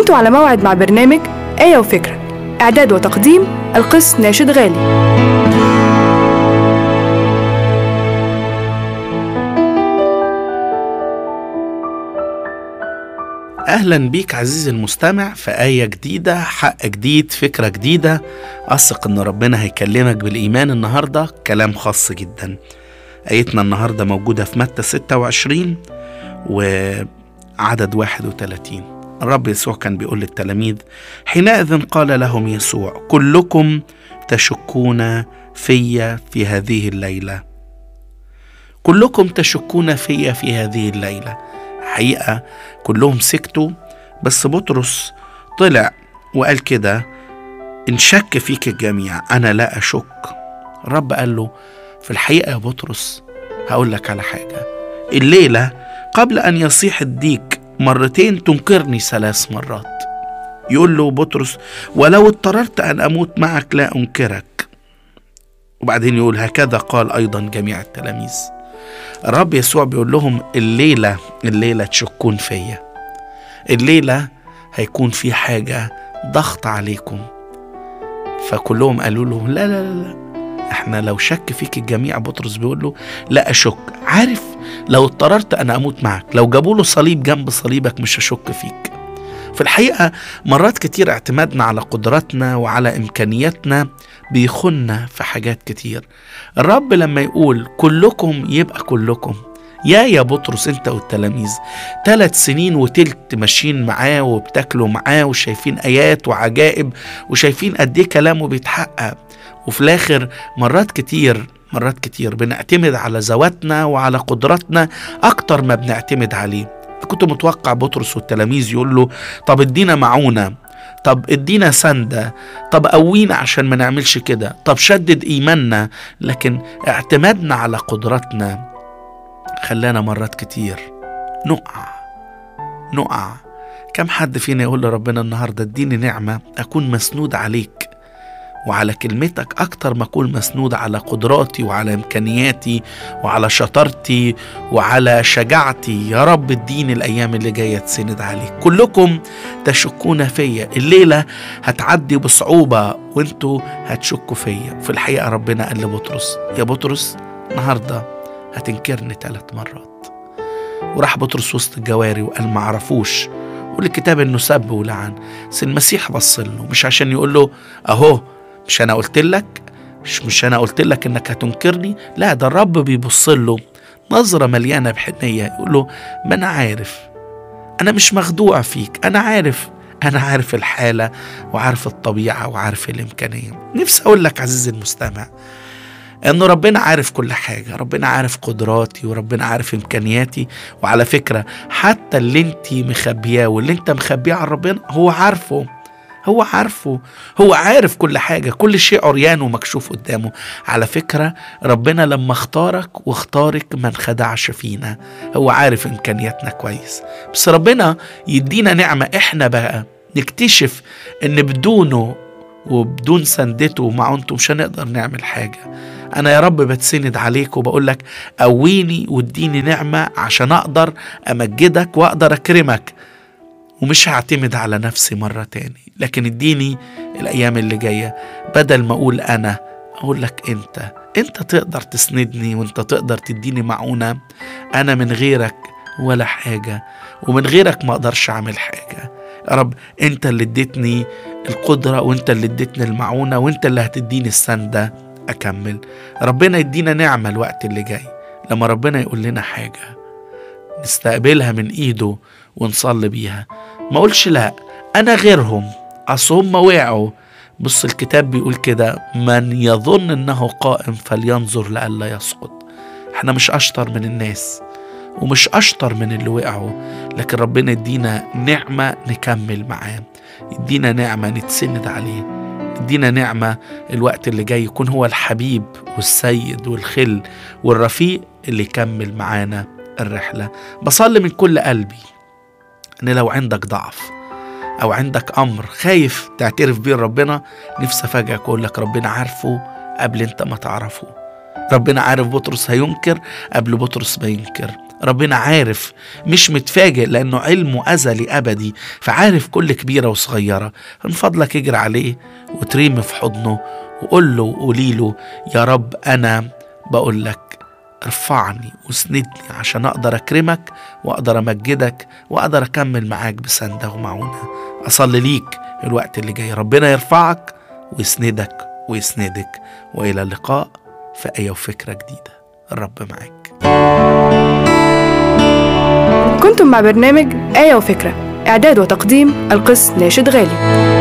انتوا على موعد مع برنامج آية وفكرة إعداد وتقديم القس ناشد غالي أهلا بيك عزيزي المستمع في آية جديدة حق جديد فكرة جديدة أثق إن ربنا هيكلمك بالإيمان النهاردة كلام خاص جدا آيتنا النهاردة موجودة في متى 26 وعدد 31 الرب يسوع كان بيقول للتلاميذ حينئذ قال لهم يسوع كلكم تشكون في في هذه الليلة كلكم تشكون في في هذه الليلة حقيقة كلهم سكتوا بس بطرس طلع وقال كده إن شك فيك الجميع أنا لا أشك الرب قال له في الحقيقة يا بطرس هقول لك على حاجة الليلة قبل أن يصيح الديك مرتين تنكرني ثلاث مرات يقول له بطرس ولو اضطررت أن أموت معك لا أنكرك وبعدين يقول هكذا قال أيضا جميع التلاميذ الرب يسوع بيقول لهم الليلة الليلة تشكون فيا الليلة هيكون في حاجة ضغط عليكم فكلهم قالوا له لا لا لا, لا. احنا لو شك فيك الجميع بطرس بيقول له لا اشك عارف لو اضطررت انا اموت معك لو جابوا له صليب جنب صليبك مش هشك فيك في الحقيقة مرات كتير اعتمادنا على قدراتنا وعلى إمكانياتنا بيخنا في حاجات كتير الرب لما يقول كلكم يبقى كلكم يا يا بطرس انت والتلاميذ ثلاث سنين وتلت ماشيين معاه وبتاكلوا معاه وشايفين ايات وعجائب وشايفين قد ايه كلامه بيتحقق وفي الاخر مرات كتير مرات كتير بنعتمد على ذواتنا وعلى قدراتنا اكتر ما بنعتمد عليه كنت متوقع بطرس والتلاميذ يقول له طب ادينا معونة طب ادينا سندة طب قوينا عشان ما نعملش كده طب شدد ايماننا لكن اعتمادنا على قدراتنا خلانا مرات كتير نقع نقع كم حد فينا يقول لربنا النهارده اديني نعمه اكون مسنود عليك وعلى كلمتك أكتر ما أكون مسنود على قدراتي وعلى إمكانياتي وعلى شطارتي وعلى شجاعتي يا رب اديني الأيام اللي جاية تسند عليك كلكم تشكون فيا الليلة هتعدي بصعوبة وانتوا هتشكوا فيا في الحقيقة ربنا قال لبطرس يا بطرس النهاردة هتنكرني ثلاث مرات وراح بطرس وسط الجواري وقال ما عرفوش والكتاب انه سب ولعن بس المسيح بص له مش عشان يقول له اهو مش انا قلت لك مش مش انا قلت لك انك هتنكرني لا ده الرب بيبص له نظرة مليانة بحنية يقول له ما انا عارف انا مش مخدوع فيك انا عارف انا عارف الحالة وعارف الطبيعة وعارف الامكانية نفسي اقول لك عزيزي المستمع ان ربنا عارف كل حاجه ربنا عارف قدراتي وربنا عارف امكانياتي وعلى فكره حتى اللي انت مخبياه واللي انت مخبيه عن ربنا هو عارفه هو عارفه هو عارف كل حاجة كل شيء عريان ومكشوف قدامه على فكرة ربنا لما اختارك واختارك ما انخدعش فينا هو عارف إمكانياتنا كويس بس ربنا يدينا نعمة إحنا بقى نكتشف إن بدونه وبدون سندته ومعونته مش هنقدر نعمل حاجة أنا يا رب بتسند عليك وبقول لك قويني واديني نعمة عشان أقدر أمجدك وأقدر أكرمك ومش هعتمد على نفسي مرة تاني لكن اديني الأيام اللي جاية بدل ما أقول أنا أقول لك أنت أنت تقدر تسندني وأنت تقدر تديني معونة أنا من غيرك ولا حاجة ومن غيرك ما أقدرش أعمل حاجة يا رب أنت اللي اديتني القدرة وأنت اللي اديتني المعونة وأنت اللي هتديني السندة أكمل ربنا يدينا نعمة الوقت اللي جاي لما ربنا يقول لنا حاجة نستقبلها من إيده ونصلي بيها ما اقولش لا انا غيرهم اصل هم وقعوا بص الكتاب بيقول كده من يظن انه قائم فلينظر لئلا يسقط احنا مش اشطر من الناس ومش اشطر من اللي وقعوا لكن ربنا يدينا نعمه نكمل معاه يدينا نعمه نتسند عليه يدينا نعمه الوقت اللي جاي يكون هو الحبيب والسيد والخل والرفيق اللي يكمل معانا الرحله بصلي من كل قلبي ان لو عندك ضعف او عندك امر خايف تعترف بيه ربنا نفسي افاجئك واقول لك ربنا عارفه قبل انت ما تعرفه ربنا عارف بطرس هينكر قبل بطرس ما ينكر ربنا عارف مش متفاجئ لأنه علمه أزلي أبدي فعارف كل كبيرة وصغيرة من فضلك اجري عليه وتريم في حضنه وقول له وقولي له يا رب أنا بقول لك ارفعني واسندني عشان أقدر أكرمك وأقدر أمجدك وأقدر أكمل معاك بسندة ومعونة أصلي ليك الوقت اللي جاي ربنا يرفعك ويسندك ويسندك وإلى اللقاء في آية وفكرة جديدة الرب معاك كنتم مع برنامج آية وفكرة إعداد وتقديم القس ناشد غالي